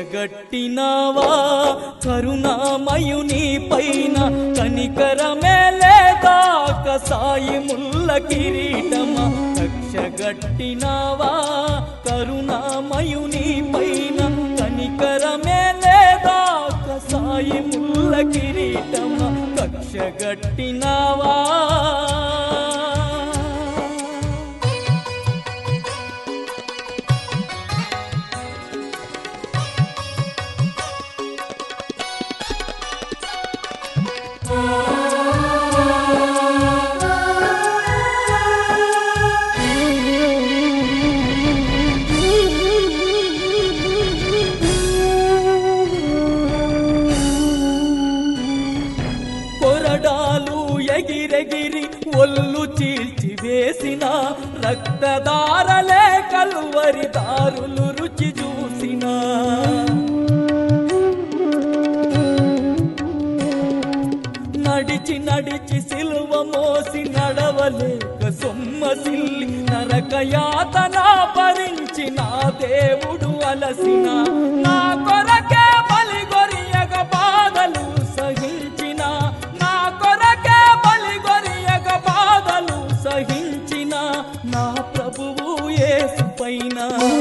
కక్షగట్టినావా కరుణామయుని పైన కనికరమే లేదా కసాయి ముల్ల కిరీటమా కక్షగట్టినావా కరుణామయుని పైన కనికరమే లేదా కసాయి ముల్ల కిరీటమా కక్షగట్టినావా కొరడాలు ఎగిరెగిరి ఒళ్ళు చీల్చి వేసిన రక్తదారలే కలువరి దారులు రుచి చూసిన నడిచి నడిచి సిలువ మోసి నడవలేక సొమ్మసిల్లి నరకయాతన భరించి నా దేవుడు అలసిన నా కొరకే బలి గొరియగ బాధలు సహించిన నా కొరకే బలి గొరియగ బాధలు సహించిన నా ప్రభువు యేసు పైన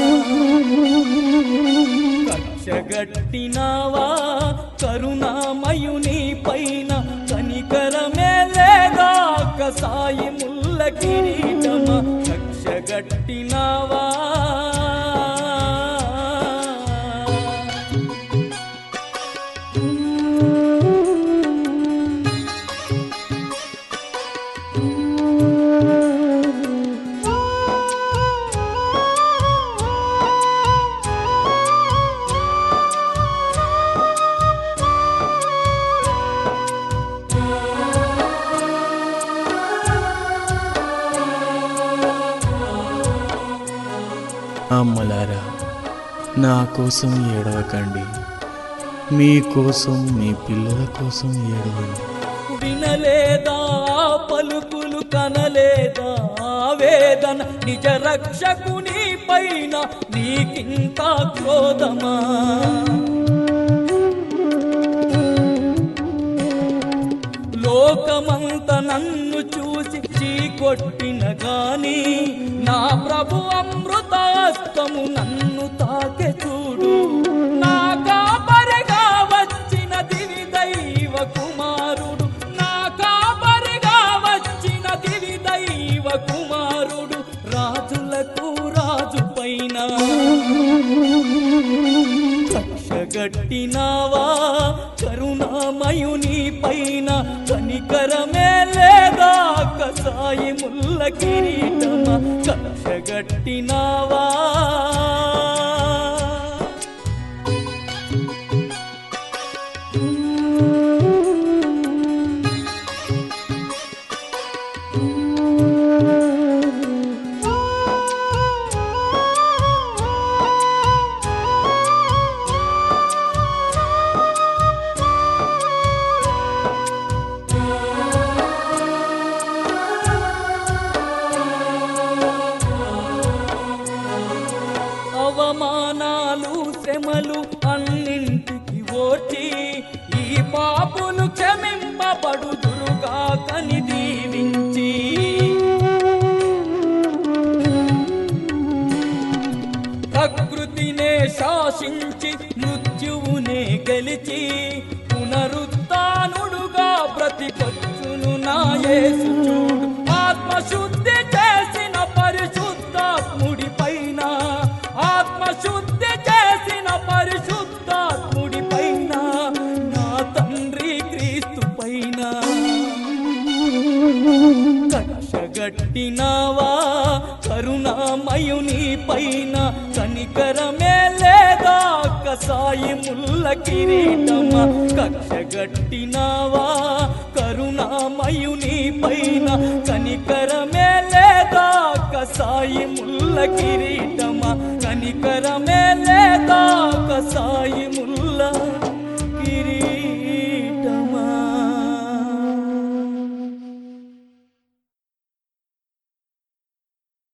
కక్షగట్టినావా కరుణామయుని పైన కనికరమే లేదా కసాయి ముల్ల కిరీటమా కక్షగట్టినావా అమ్మలారా నా కోసం ఏడవకండి మీ కోసం మీ పిల్లల కోసం ఏడవండి వినలేదా ఆ పలుకులు కనలేదా ఆ వేదన నిజ రక్షకుని పైన నీకింత క్రోధమా లోకమంత నన్ను చూసి చీకొట్టిన గాని నా ప్రభు అమృతాస్తము నన్ను తాకె చూడు నా కాపరిగా వచ్చిన దివి దైవ కుమారుడు నా కాపరిగా వచ్చిన దివి దైవ కుమారుడు రాజులకు రాజు పైన కక్షగట్టినావా కరుణామయుని పైన కనికరమే లేదా కసాయి ముల్ల కిరీటమా కక్షగట్టినావా అవమానాలు శ్రమలు అన్నింటికి ఓర్చి ఈ పాపులు క్షమింపబడుదురుగా కని దీవించి ప్రకృతినే శాసించి మృత్యువునే గెలిచి పునరుత్నుడుగా ప్రతిపచ్చును నా యేసు చూడు ఆత్మశుద్ధి చేసిన పరిశుద్ధాత్ముడి పైన ఆత్మశుద్ధి చేసిన పరిశుద్ధాత్ముడి పైన నా తండ్రి క్రీస్తు పైన కక్షగట్టినావా కరుణామయుని పైన కనికరమే లేదా కసాయి ముల్ల కిరీటమా కక్షగట్టినావా కరుణామయుని పైన కనికరమే లేదా కసాయి ముల్ల కిరీటమా కనికరమే లేదా కసాయి ముల్ల కిరీటమా